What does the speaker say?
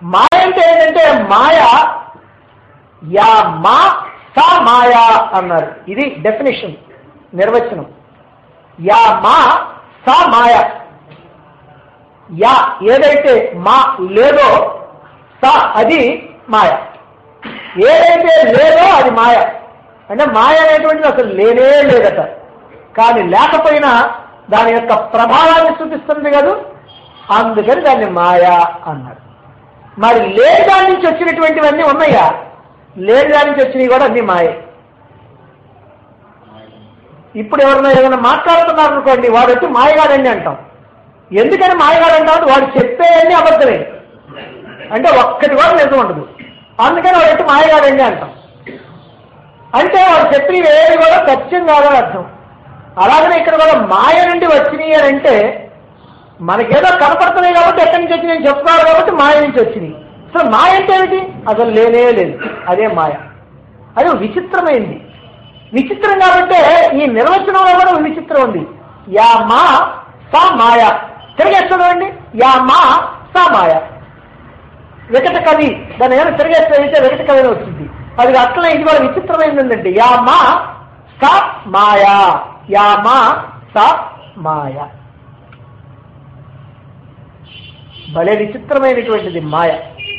మాయ అంటే ఏంటంటే మాయ యా మా సా మాయా అన్నారు ఇది డెఫినేషన్ నిర్వచనం యా మా సా మాయ యా ఏదైతే మా లేదో సా అది మాయ ఏదైతే లేదో అది మాయ అంటే మాయ అనేటువంటిది అసలు లేనే లేదట కానీ లేకపోయినా దాని యొక్క ప్రభావాన్ని చూపిస్తుంది కదా అందుకని దాన్ని మాయ అన్నారు మరి లేని దాని నుంచి వచ్చినటువంటివన్నీ ఉన్నాయా లేని దాని నుంచి వచ్చినవి కూడా అన్ని మాయే ఇప్పుడు ఎవరైనా ఏదైనా మాట్లాడుతున్నారు అనుకోండి వాడు వచ్చి మాయగాడండి అంటాం ఎందుకని మాయగాడు అంటాడు వాడు చెప్పేవన్నీ అబద్ధమే అంటే ఒక్కటి కూడా నిజం ఉండదు అందుకని వాడు వచ్చి మాయగాడండి అంటాం అంటే వాడు చెప్పినవి ఏవి కూడా సత్యం కాదని అర్థం అలాగనే ఇక్కడ కూడా మాయ నుండి వచ్చినాయి అని అంటే మనకేదో కనపడుతున్నాయి కాబట్టి ఎక్కడి నుంచి వచ్చి నేను చెప్తున్నాను కాబట్టి మాయ నుంచి వచ్చినాయి అసలు మాయ అంటే ఏమిటి అసలు లేనే లేదు అదే మాయ అది విచిత్రమైంది విచిత్రం కాబట్టి ఈ నిర్వచనంలో కూడా ఒక విచిత్రం ఉంది యా మా సా మాయ తిరిగేస్తుందండి యా మా సా మాయ వికట కవి దాని ఏమైనా తిరిగేస్తే అయితే వికట కవి అని వచ్చింది అది అట్లనే ఇది కూడా విచిత్రమైనది ఏంటంటే యా మా స మాయా యా మా స మాయ భలే విచిత్రమైనటువంటిది మాయ